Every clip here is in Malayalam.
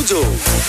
Mojo.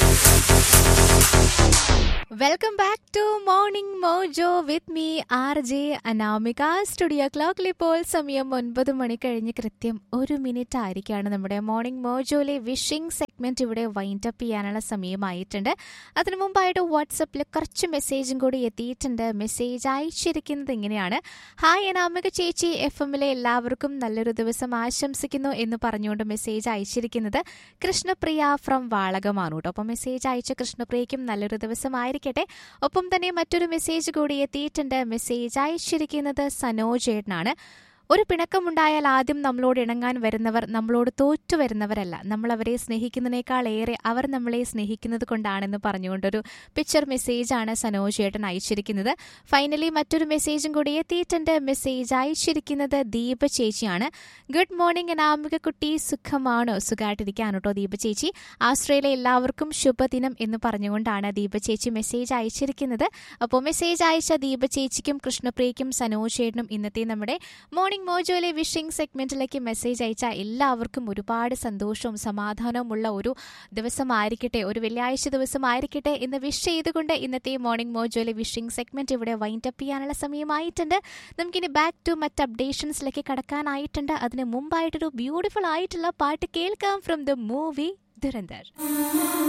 Welcome back to morning Mojo with me R J Anamika studio ക്ലോക്കിൽ ഇപ്പോൾ സമയം ഒൻപത് മണി കഴിഞ്ഞ് കൃത്യം ഒരു മിനിറ്റ് ആയിരിക്കാണ് നമ്മുടെ മോർണിംഗ് മോജോയിലെ വിഷിംഗ് സെഗ്മെന്റ് ഇവിടെ വൈൻഡ് അപ്പ് ചെയ്യാനുള്ള സമയമായിട്ടുണ്ട് അതിനു മുമ്പായിട്ട് വാട്സപ്പിൽ കുറച്ച് മെസ്സേജും കൂടി എത്തിയിട്ടുണ്ട് മെസ്സേജ് അയച്ചിരിക്കുന്നത് ഇങ്ങനെയാണ് ഹായ് അനാമിക ചേച്ചി എഫ് എമ്മിലെ എല്ലാവർക്കും നല്ലൊരു ദിവസം ആശംസിക്കുന്നു എന്ന് പറഞ്ഞുകൊണ്ട് മെസ്സേജ് അയച്ചിരിക്കുന്നത് കൃഷ്ണപ്രിയ ഫ്രം വാളകമാണ് കേട്ടോ അപ്പോൾ മെസ്സേജ് അയച്ച കൃഷ്ണപ്രിയയ്ക്കും നല്ലൊരു ദിവസമായിരിക്കട്ടെ ഒപ്പം തന്നെ മറ്റൊരു മെസ്സേജ് കൂടി എത്തിയിട്ടുണ്ട് മെസ്സേജ് അയച്ചിരിക്കുന്നത് സനോജേട്ടനാണ് ഒരു പിണക്കമുണ്ടായാൽ ആദ്യം നമ്മളോട് ഇണങ്ങാൻ വരുന്നവർ നമ്മളോട് തോറ്റു വരുന്നവരല്ല നമ്മൾ അവരെ സ്നേഹിക്കുന്നതിനേക്കാൾ ഏറെ അവർ നമ്മളെ സ്നേഹിക്കുന്നത് കൊണ്ടാണെന്ന് പറഞ്ഞുകൊണ്ടൊരു പിക്ചർ മെസ്സേജാണ് സനോജ് ചേട്ടൻ അയച്ചിരിക്കുന്നത് ഫൈനലി മറ്റൊരു മെസ്സേജും കൂടി എത്തിയിട്ടുണ്ട് മെസ്സേജ് അയച്ചിരിക്കുന്നത് ദീപ ചേച്ചിയാണ് ഗുഡ് മോർണിംഗ് അനാമിക കുട്ടി സുഖമാണോ സുഖമായിട്ടിരിക്കാണ് കേട്ടോ ദീപ ചേച്ചി ആസ്ട്രേലിയ എല്ലാവർക്കും ശുഭദിനം എന്ന് പറഞ്ഞുകൊണ്ടാണ് ദീപ ചേച്ചി മെസ്സേജ് അയച്ചിരിക്കുന്നത് അപ്പോൾ മെസ്സേജ് അയച്ച ദീപ ചേച്ചിക്കും കൃഷ്ണപ്രിയയ്ക്കും സനോജ് ചേട്ടനും ഇന്നത്തെ നമ്മുടെ മോർണിംഗ് മോജോയിലെ വിഷിംഗ് സെഗ്മെന്റിലേക്ക് മെസ്സേജ് അയച്ച എല്ലാവർക്കും ഒരുപാട് സന്തോഷവും സമാധാനവുമുള്ള ഒരു ദിവസമായിരിക്കട്ടെ ഒരു വെള്ളിയാഴ്ച ദിവസമായിരിക്കട്ടെ എന്ന് വിഷ് ചെയ്തുകൊണ്ട് ഇന്നത്തെ മോർണിംഗ് മോജോയിലെ വിഷിംഗ് സെഗ്മെന്റ് ഇവിടെ വൈൻഡ് അപ്പ് ചെയ്യാനുള്ള സമയമായിട്ടുണ്ട് നമുക്കിനി ബാക്ക് ടു മറ്റ് അപ്ഡേഷൻസിലേക്ക് കടക്കാനായിട്ടുണ്ട് അതിന് മുമ്പായിട്ടൊരു ബ്യൂട്ടിഫുൾ ആയിട്ടുള്ള പാട്ട് കേൾക്കാം ഫ്രം ദ മൂവി ദുരന്തർ